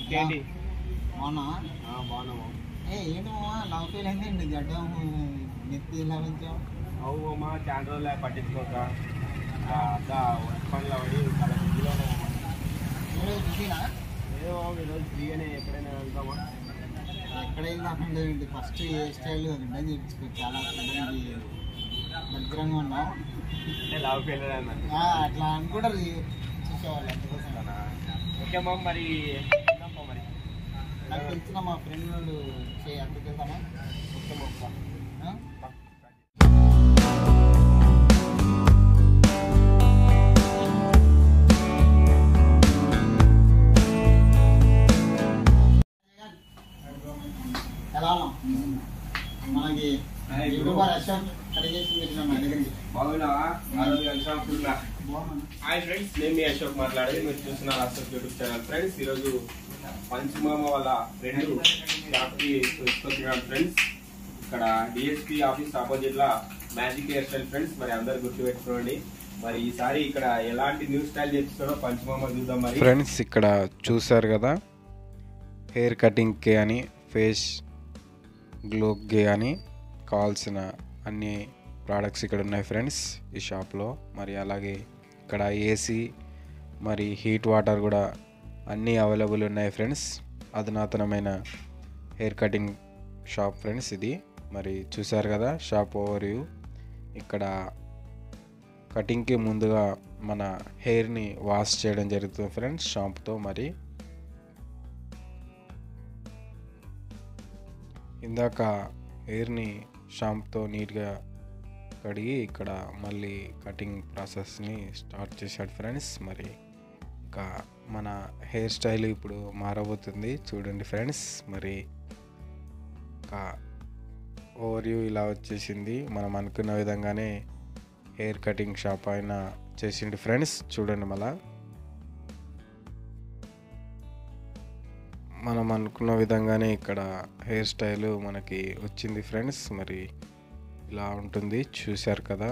ఇంకేంటి అవునా ఆ, బాగున్నాము ఏ ఏంటి మామ లవ్ ఫీల్ అయిందండి గడ్డం నెత్తి ఇలా పెంచావు అవు అమ్మ చాలా రోజులు పట్టించుకోక ఆ, అంతా వర్క్ పనిలో పడి చాలా బిజీలో ఉన్నాము. ఈరోజు బిజీనా ఏదో ఈరోజు ఫ్రీగానే ఎక్కడైనా వెళ్తామా ఎక్కడ వెళ్దామండి ఏంటి ఫస్ట్ ఏ స్టైల్ గడ్డం చేయించుకో చాలా చూడడానికి దగ్గరంగా ఉన్నావు అంటే లవ్ ఫెయిల్ అన్నట్టు ఆ, అట్లా అనుకుంటారు ఈ చూసేవాళ్ళు అందుకోసం ఓకే అమ్మ మరి వెళ్దామా మరి నాకు తెలిసిన మా ఫ్రెండ్ వాళ్ళు చేయి అందుకు వెళ్దామా ఓకే అమ్మ, బా. ఆ? ఎలా ఉన్నాం మనకి హాయ్ బ్రో. యూట్యూబర్ అశోక్ అడిగేసి మీరు అడగండి బాగున్నావా ఆ రోజు కలిసాం ఫుల్గా బాగున్నాను హాయ్ ఫ్రెండ్స్ నేను మీ అశోక్ మాట్లాడేది మీరు చూస్తున్నారు అశోక్ యూట్యూబ్ ఛానల్ ఫ్రెండ్స్ ఈరోజు పంచమామ వాళ్ళ ఫ్రెండ్ షాప్కి తీసుకొచ్చినాడు ఫ్రెండ్స్ ఇక్కడ డిఎస్పి ఆఫీస్ ఆపోజిట్ లా మ్యాజిక్ హెయిర్ స్టైల్ ఫ్రెండ్స్ మరి అందరు గుర్తుపెట్టుకోండి మరి ఈసారి ఇక్కడ ఎలాంటి న్యూ స్టైల్ చేపిస్తాడో పంచమామ చూద్దాం మరి ఫ్రెండ్స్ ఇక్కడ చూసారు కదా హెయిర్ కటింగ్కి అని ఫేస్ గ్లోకి అని కావాల్సిన అన్ని ప్రోడక్ట్స్ ఇక్కడ ఉన్నాయి ఫ్రెండ్స్ ఈ షాప్లో మరి అలాగే ఇక్కడ ఏసీ మరి హీట్ వాటర్ కూడా అన్నీ అవైలబుల్ ఉన్నాయి ఫ్రెండ్స్ అధునాతనమైన హెయిర్ కటింగ్ షాప్ ఫ్రెండ్స్ ఇది మరి చూసారు కదా షాప్ ఓవర్ వ్యూ ఇక్కడ కటింగ్కి ముందుగా మన హెయిర్ని వాష్ చేయడం జరుగుతుంది ఫ్రెండ్స్ షాంపుతో మరి ఇందాక హెయిర్ని షాంపుతో నీట్గా కడిగి ఇక్కడ మళ్ళీ కటింగ్ ప్రాసెస్ని స్టార్ట్ చేశాడు ఫ్రెండ్స్ మరి ఇంకా మన హెయిర్ స్టైల్ ఇప్పుడు మారబోతుంది చూడండి ఫ్రెండ్స్ మరి ఇంకా ఓవర్వ్యూ ఇలా వచ్చేసింది మనం అనుకున్న విధంగానే హెయిర్ కటింగ్ షాప్ ఆయన చేసిండు ఫ్రెండ్స్ చూడండి మళ్ళా మనం అనుకున్న విధంగానే ఇక్కడ హెయిర్ స్టైల్ మనకి వచ్చింది ఫ్రెండ్స్ మరి ఇలా ఉంటుంది చూశారు కదా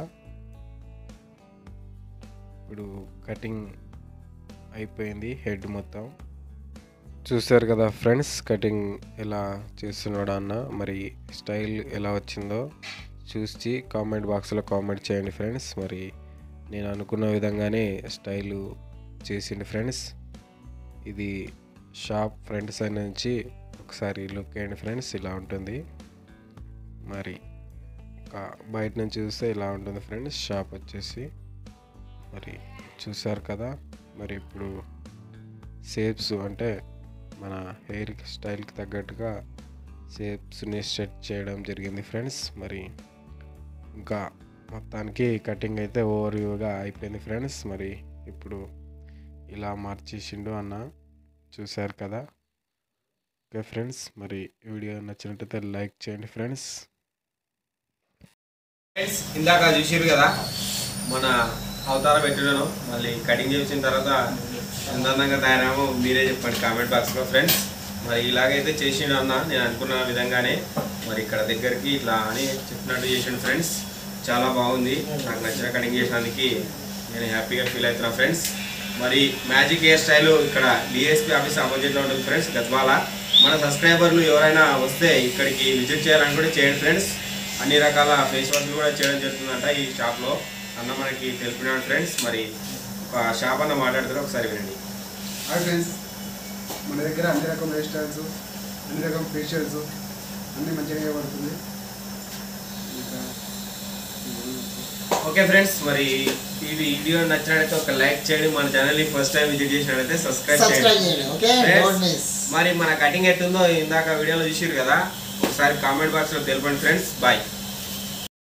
ఇప్పుడు కటింగ్ అయిపోయింది హెడ్ మొత్తం చూశారు కదా ఫ్రెండ్స్ కటింగ్ ఎలా చేస్తున్నాడు అన్న మరి స్టైల్ ఎలా వచ్చిందో చూసి కామెంట్ బాక్స్లో కామెంట్ చేయండి ఫ్రెండ్స్ మరి నేను అనుకున్న విధంగానే స్టైలు చేసిండు ఫ్రెండ్స్ ఇది షాప్ ఫ్రంట్ సైడ్ నుంచి ఒకసారి లుక్ వేయండి ఫ్రెండ్స్ ఇలా ఉంటుంది మరి ఇంకా బయట నుంచి చూస్తే ఇలా ఉంటుంది ఫ్రెండ్స్ షాప్ వచ్చేసి మరి చూసారు కదా మరి ఇప్పుడు షేప్స్ అంటే మన హెయిర్ స్టైల్కి తగ్గట్టుగా షేప్స్ని సెట్ చేయడం జరిగింది ఫ్రెండ్స్ మరి ఇంకా మొత్తానికి కటింగ్ అయితే ఓవర్వ్యూగా అయిపోయింది ఫ్రెండ్స్ మరి ఇప్పుడు ఇలా మార్చేసిండు అన్న చూశారు కదా ఓకే ఫ్రెండ్స్ మరి వీడియో నచ్చినట్టయితే లైక్ చేయండి ఫ్రెండ్స్ ఫ్రెండ్స్ ఇందాక చూసిరు కదా మన అవతారం పెట్టినాను మళ్ళీ కటింగ్ చేసిన తర్వాత ఎంత అందంగా తయారామో మీరే చెప్పండి కామెంట్ బాక్స్లో ఫ్రెండ్స్ మరి ఇలాగైతే చేసిండు అన్న నేను అనుకున్న విధంగానే మరి ఇక్కడ దగ్గరికి ఇట్లా అని చెప్పినట్టు చేసిండు ఫ్రెండ్స్ చాలా బాగుంది నాకు నచ్చిన కటింగ్ చేసినందుకు నేను హ్యాపీగా ఫీల్ అవుతున్నా ఫ్రెండ్స్ మరి మ్యాజిక్ హెయిర్ స్టైల్ ఇక్కడ డిఎస్పీ ఆఫీస్ ఆపోజిట్లో ఉంటుంది ఫ్రెండ్స్ గద్వాల మన సబ్స్క్రైబర్లు ఎవరైనా వస్తే ఇక్కడికి విజిట్ చేయాలని కూడా చేయండి ఫ్రెండ్స్ అన్ని రకాల ఫేస్ వాష్లు కూడా చేయడం జరుగుతుందంట ఈ షాప్లో అన్న మనకి తెలిపినాడు ఫ్రెండ్స్ మరి ఒక షాప్ అన్న మాట్లాడుతారు ఒకసారి వినండి హాయ్ ఫ్రెండ్స్ మన దగ్గర అన్ని రకం హెయిర్ స్టైల్స్ అన్ని రకం ఫేషియల్స్ అన్నీ మంచిగా చేయబడుతుంది ఇంకా ఓకే ఫ్రెండ్స్ మరి ఈ వీడియో నచ్చినట్లయితే ఒక లైక్ చేయండి మన ఛానల్ ని ఫస్ట్ టైం విజిట్ చేసినట్లయితే సబ్స్క్రైబ్ సబ్స్క్రైబ్ చేయండి చేయండి ఓకే Friends, డోంట్ మిస్ మరి మన కటింగ్ ఎట్టుందో ఇందాక వీడియోలో చూసిరు కదా ఒకసారి కామెంట్ బాక్స్ లో తెలపండి ఫ్రెండ్స్ బాయ్